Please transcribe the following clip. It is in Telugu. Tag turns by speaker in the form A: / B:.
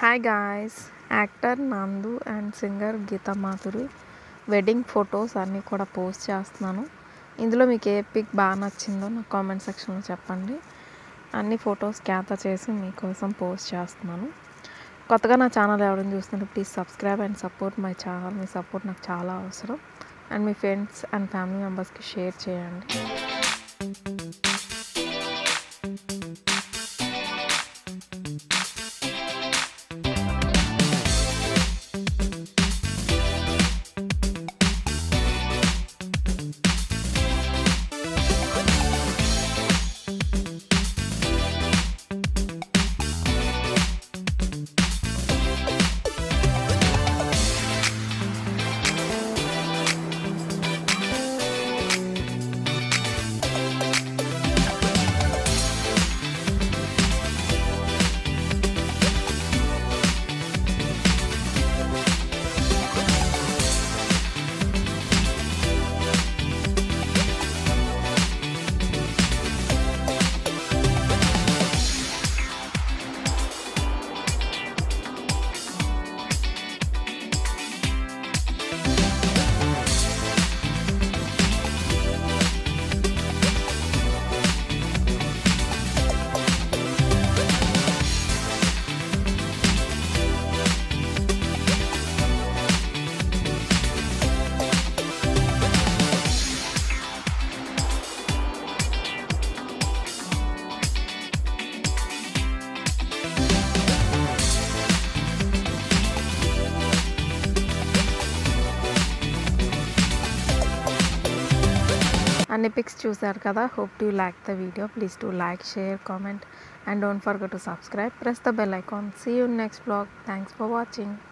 A: hi guys actor Nandu and singer Geetha Madhuri wedding photos అన్నీ కూడా పోస్ట్ చేస్తున్నాను ఇందులో మీకు ఏ పిక్ బాగా నచ్చిందో నాకు కామెంట్ సెక్షన్లో చెప్పండి అన్ని ఫొటోస్ క్యాప్చర్ చేసి మీకోసం పోస్ట్ చేస్తున్నాను కొత్తగా నా ఛానల్ ఎవరైనా చూస్తుంటే please subscribe and support my channel మీ సపోర్ట్ నాకు చాలా అవసరం అండ్ మీ ఫ్రెండ్స్ అండ్ ఫ్యామిలీ మెంబర్స్కి షేర్ చేయండి అన్ని పిక్స్ చూసారు కదా hope to like the video please to like share comment and don't forget to subscribe press the bell icon see you next blog thanks for watching